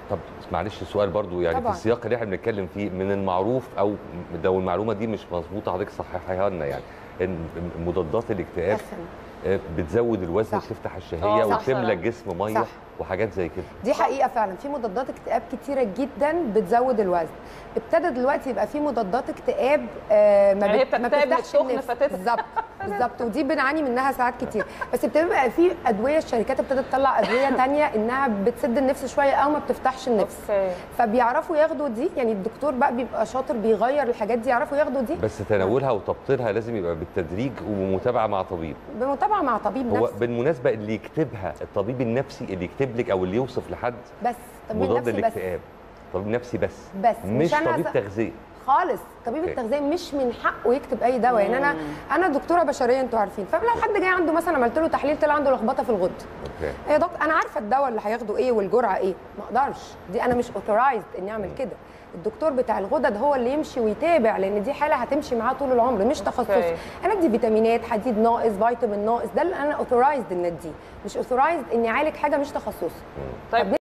طب معلش سؤال برضو يعني طبعاً. في السياق اللي احنا بنتكلم فيه من المعروف او لو المعلومه دي مش مظبوطه حضرتك صححيها لنا يعني ان مضادات الاكتئاب أخن. آه، بتزود الوزن صح. وتفتح آه، الشهيه صح وتملى فعلاً. الجسم ميه صح. وحاجات زي كده دي حقيقه فعلا في مضادات اكتئاب كتيره جدا بتزود الوزن ابتدى دلوقتي يبقى في مضادات اكتئاب آه، ما, يعني هي بت- ما بتكتئب من بتفتحش السخن النفس فتت- بالظبط بالظبط ودي بنعاني منها ساعات كتير بس بتبقى في ادويه الشركات ابتدت تطلع ادويه تانية انها بتسد النفس شويه او ما بتفتحش النفس اوكي فبيعرفوا ياخدوا دي يعني الدكتور بقى بيبقى شاطر بيغير الحاجات دي يعرفوا ياخدوا دي بس تناولها وتبطينها لازم يبقى بالتدريج ومتابعه مع طبيب بمتابعه مع طبيب هو نفسي بالمناسبه اللي يكتبها الطبيب النفسي اللي يكتب لك او اللي يوصف لحد بس طبيب مضاد نفسي بس الاكتئاب طبيب نفسي بس بس مش مش أنا طبيب ز- تغذيه خالص طبيب أوكي. التغذيه مش من حقه يكتب اي دواء يعني انا انا دكتوره بشريه انتوا عارفين فلو حد جاي عنده مثلا عملت له تحليل طلع عنده لخبطه في الغد اوكي يا دكتور انا عارفه الدواء اللي هياخده ايه والجرعه ايه ما اقدرش دي انا مش اوثرايزد اني اعمل كده الدكتور بتاع الغدد هو اللي يمشي ويتابع لان دي حاله هتمشي معاه طول العمر مش تخصصي أوكي. انا ادي فيتامينات حديد ناقص فيتامين ناقص ده اللي انا اوثرايزد ان اديه مش اوثرايزد اني اعالج حاجه مش تخصصي طيب